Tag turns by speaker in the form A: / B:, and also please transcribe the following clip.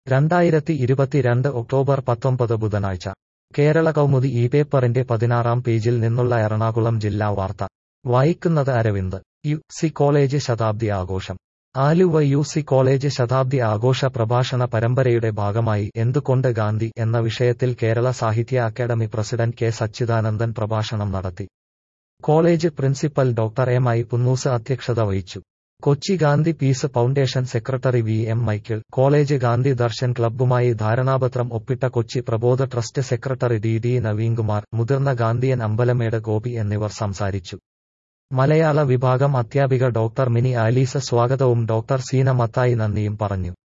A: രണ്ടായിരത്തി ഇരുപത്തിരണ്ട് ഒക്ടോബർ പത്തൊമ്പത് ബുധനാഴ്ച കേരള കൗമുദി ഈ പേപ്പറിന്റെ പതിനാറാം പേജിൽ നിന്നുള്ള എറണാകുളം ജില്ലാ വാർത്ത വായിക്കുന്നത് അരവിന്ദ് യു സി കോളേജ് ശതാബ്ദി ആഘോഷം ആലുവ യു സി കോളേജ് ശതാബ്ദി ആഘോഷ പ്രഭാഷണ പരമ്പരയുടെ ഭാഗമായി എന്തുകൊണ്ട് ഗാന്ധി എന്ന വിഷയത്തിൽ കേരള സാഹിത്യ അക്കാദമി പ്രസിഡന്റ് കെ സച്ചിദാനന്ദൻ പ്രഭാഷണം നടത്തി college principal doctor M I Punnoose അധ്യക്ഷത വഹിച്ചു Kochi Gandhi peace foundation secretary V M Michael college Gandhi Darshan ക്ലബ്ബുമായി ധാരണാപത്രം ഒപ്പിട്ട Kochi Prabodha trust secretary D D Naveenkumar മുതിർന്ന ഗാന്ധിയൻ അമ്പലമേട് ഗോപി എന്നിവർ സംസാരിച്ചു മലയാള വിഭാഗം അധ്യാപിക ഡോക്ടർ മിനി ആലീസ സ്വാഗതവും ഡോക്ടർ സീന മത്തായി നന്ദിയും പറഞ്ഞു